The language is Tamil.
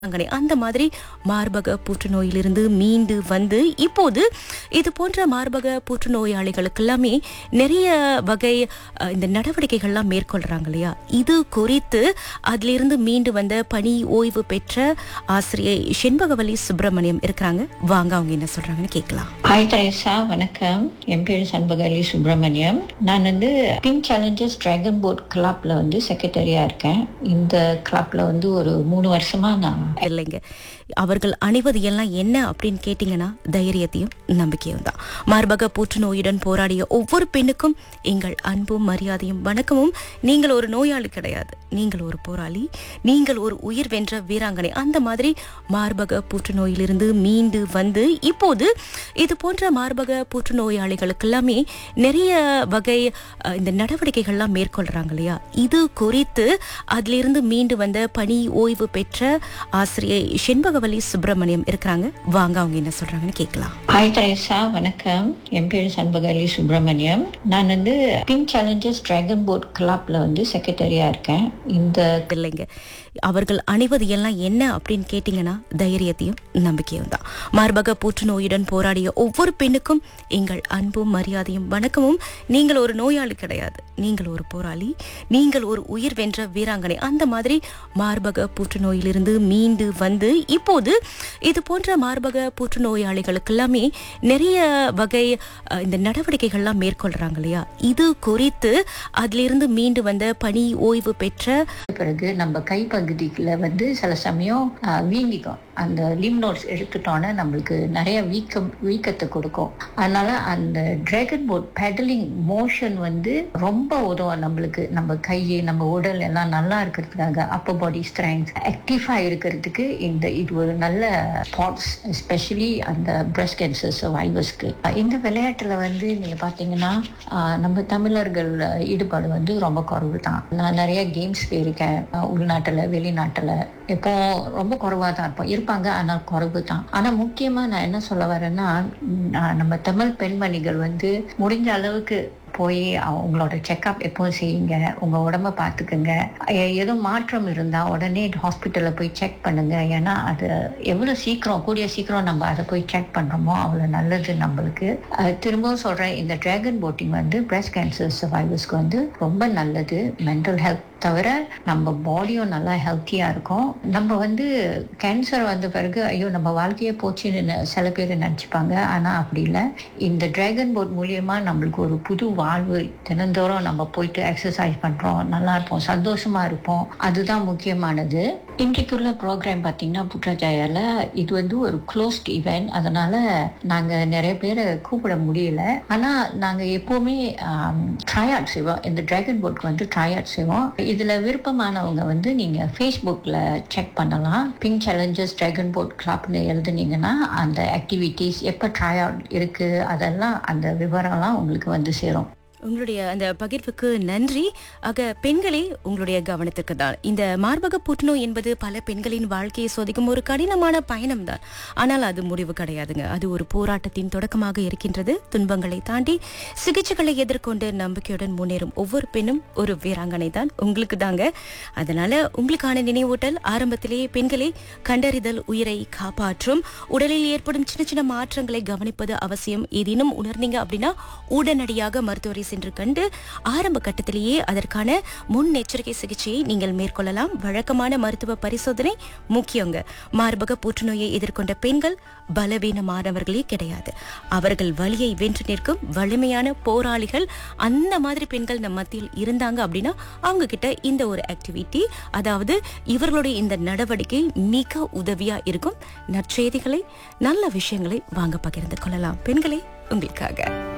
அங்கனே அந்த மாதிரி மார்பக புற்றுநோயிலிருந்து மீண்டு வந்து இப்போது இது போன்ற மார்பக புற்றுநோயாளிகளுக்கு எல்லாமே நிறைய வகை அஹ், இந்த நடவடிக்கைகள்லாம் மேற்கொள்றாங்க இல்லையா இது குறித்து அதிலிருந்து மீண்டு வந்த பணி ஓய்வு பெற்ற ஆசிரியை செண்பகவல்லி சுப்பிரமணியம் இருக்கிறாங்க வாங்க அவங்க என்ன சொல்றாங்கன்னு கேட்கலாம் ஹாய் தெரேசா வணக்கம் என் பேர் சண்பகலி சுப்பிரமணியம் நான் வந்து பிங்க் சேலஞ்சர்ஸ் டிராகன் போட் கிளப்ல வந்து செக்ரட்டரியா இருக்கேன் இந்த கிளப்ல வந்து ஒரு மூணு வருஷமா நான் இல்லைங்க அவர்கள் அணிவது எல்லாம் என்ன அப்படின்னு கேட்டீங்கன்னா தைரியத்தையும் நம்பிக்கையும் தான் மார்பக புற்றுநோயுடன் போராடிய ஒவ்வொரு பெண்ணுக்கும் எங்கள் அன்பும் மரியாதையும் வணக்கமும் நீங்கள் ஒரு நோயாளி கிடையாது நீங்கள் ஒரு போராளி நீங்கள் ஒரு உயிர் வென்ற வீராங்கனை அந்த மாதிரி மார்பக புற்றுநோயிலிருந்து மீண்டு வந்து இப்போது இது போன்ற மார்பக புற்றுநோயாளிகளுக்கு எல்லாமே நிறைய வகை அஹ், இந்த நடவடிக்கைகள்லாம் மேற்கொள்றாங்க இல்லையா இது குறித்து அதிலிருந்து மீண்டு வந்த பணி ஓய்வு பெற்ற ஆசிரியை செண்பகவல்லி சுப்பிரமணியம் இருக்கிறாங்க வாங்க அவங்க என்ன சொல்றாங்கன்னு கேட்கலாம் ஹாய் தெரேசா வணக்கம் என் பேர் சண்பகலி சுப்பிரமணியம் நான் வந்து பிங்க் சேலஞ்சர்ஸ் டிராகன் போட் கிளப்ல வந்து செக்ரட்டரியா இருக்கேன் இந்த இல்லைங்க அவர்கள் அணிவது எல்லாம் என்ன அப்படின்னு கேட்டீங்கன்னா தைரியத்தையும் நம்பிக்கையும் தான் மார்பக புற்றுநோயுடன் போராடிய ஒவ்வொரு பெண்ணுக்கும் எங்கள் அன்பும் மரியாதையும் வணக்கமும் நீங்கள் ஒரு நோயாளி கிடையாது நீங்கள் ஒரு போராளி நீங்கள் ஒரு உயிர் வென்ற வீராங்கனை அந்த மாதிரி மார்பக புற்றுநோயிலிருந்து மீண்டு வந்து இப்போது இது போன்ற மார்பக புற்றுநோயாளிகளுக்கு எல்லாமே நிறைய வகை அஹ், இந்த நடவடிக்கைகள்லாம் மேற்கொள்றாங்க இல்லையா இது குறித்து அதிலிருந்து மீண்டு வந்த பணி ஓய்வு பெற்ற பிறகு நம்ம கைப்பகுதிக்குள்ள வந்து சில சமயம் ஆஹ், வீங்கிக்கும் அந்த லிம் நோட்ஸ் எடுத்துட்டோன்னே நம்மளுக்கு நிறைய வீக்கம் வீக்கத்தை கொடுக்கும் அதனால அந்த டிராகன் போட் பெடலிங் மோஷன் வந்து ரொம்ப உதவும் நம்மளுக்கு நம்ம கை நம்ம உடல் எல்லாம் நல்லா இருக்கிறதுக்காக அப்பர் பாடி ஸ்ட்ரென்த் ஆக்டிவா இருக்கிறதுக்கு இந்த இது ஒரு நல்ல ஸ்பாட்ஸ் எஸ்பெஷலி அந்த பிரஸ்ட் கேன்சர் சர்வைவர்ஸ்க்கு இந்த விளையாட்டுல வந்து நீங்க பாத்தீங்கன்னா ஆஹ், நம்ம தமிழர்கள் ஈடுபாடு வந்து ரொம்ப குறைவு தான் நான் நிறைய கேம்ஸ் போயிருக்கேன் ஆஹ், உள்நாட்டுல வெளிநாட்டுல இப்போ ரொம்ப குறைவா தான் இருப்போம் இருப்பாங்க ஆனால் குறைவு தான் ஆனா முக்கியமா நான் என்ன சொல்ல வரேன்னா ம், ஆஹ், நம்ம தமிழ் பெண்மணிகள் வந்து முடிஞ்ச அளவுக்கு போய் உங்களோட செக்அப் எப்போ செய்யுங்க உங்க உடம்ப பார்த்துக்குங்க எ- எதுவும் மாற்றம் இருந்தா உடனே ஹாஸ்பிட்டல்ல போய் செக் பண்ணுங்க ஏன்னா அது எவ்வளவு சீக்கிரம் கூடிய சீக்கிரம் நம்ம அதை போய் செக் பண்றோமோ அவ்வளவு நல்லது நம்மளுக்கு அஹ், திரும்பவும் சொல்றேன் இந்த டிராகன் போட்டிங் வந்து பிரஸ்ட் கேன்சர் சர்வைவர்ஸ்க்கு வந்து ரொம்ப நல்லது மென்டல் ஹெல்த் தவிர நம்ம பாடியும் நல்லா ஹெல்த்தியா இருக்கும் நம்ம வந்து கேன்சர் வந்த பிறகு ஐயோ நம்ம வாழ்க்கையே போச்சுன்னு நெ- சில பேர் நினைச்சுப்பாங்க ஆனா அப்படி இல்லை இந்த டிராகன் போட் மூலியமா நம்மளுக்கு ஒரு புது வாழ்வு தினந்தோறும் நம்ம போயிட்டு எக்ஸசைஸ் பண்றோம் நல்லா இருப்போம் சந்தோஷமா இருப்போம் அதுதான் முக்கியமானது இன்றைக்குள்ள ப்ரோக்ராம் பார்த்தீங்கன்னா புற்றஜாயால இது வந்து ஒரு க்ளோஸ்ட் ஈவெண்ட் அதனால நாங்க நிறைய பேரை கூப்பிட முடியல ஆனா நாங்க எப்பவுமே ட்ரை அவுட் செய்வோம் இந்த டிராகன் போட்க்கு வந்து ட்ரை அவுட் செய்வோம் இதுல விருப்பமானவங்க வந்து நீங்க ஃபேஸ்புக்ல செக் பண்ணலாம் பிங்க் சேலஞ்சர்ஸ் டிராகன் போட் கிளப்னு எழுதுனீங்கன்னா அந்த ஆக்டிவிட்டீஸ் எப்போ ட்ரை அவுட் இருக்கு அதெல்லாம் அந்த விவரம்லாம் உங்களுக்கு வந்து சேரும் உங்களுடைய அந்த பகிர்வுக்கு நன்றி ஆக பெண்களே உங்களுடைய கவனத்துக்கு தான் இந்த மார்பக புற்றுநோய் என்பது பல பெண்களின் வாழ்க்கையை சோதிக்கும் ஒரு கடினமான பயணம் தான் ஆனால் அது முடிவு கிடையாதுங்க அது ஒரு போராட்டத்தின் தொடக்கமாக இருக்கின்றது துன்பங்களை தாண்டி சிகிச்சைகளை எதிர்கொண்டு நம்பிக்கையுடன் முன்னேறும் ஒவ்வொரு பெண்ணும் ஒரு வீராங்கனை தான் உங்களுக்கு தாங்க அதனால உங்களுக்கான நினைவூட்டல் ஆரம்பத்திலேயே பெண்களே கண்டறிதல் உயிரை காப்பாற்றும் உடலில் ஏற்படும் சின்ன சின்ன மாற்றங்களை கவனிப்பது அவசியம் ஏதேனும் உணர்ந்தீங்க அப்படின்னா உடனடியாக மருத்துவரை சென்று கண்டு ஆரம்ப கட்டத்திலேயே அதற்கான முன்னெச்சரிக்கை சிகிச்சையை நீங்கள் மேற்கொள்ளலாம் வழக்கமான மருத்துவ பரிசோதனை முக்கியங்க மார்பக புற்றுநோயை எதிர்கொண்ட பெண்கள் பலவீனமானவர்களே கிடையாது அவர்கள் வலியை வென்று நிற்கும் வலிமையான போராளிகள் அந்த மாதிரி பெண்கள் நம்ம மத்தியில் இருந்தாங்க அப்படின்னா அவங்க கிட்ட இந்த ஒரு ஆக்டிவிட்டி அதாவது இவர்களுடைய இந்த நடவடிக்கை மிக உதவியா இருக்கும் நற்செய்திகளை நல்ல விஷயங்களை வாங்க பகிர்ந்து கொள்ளலாம் பெண்களே உங்களுக்காக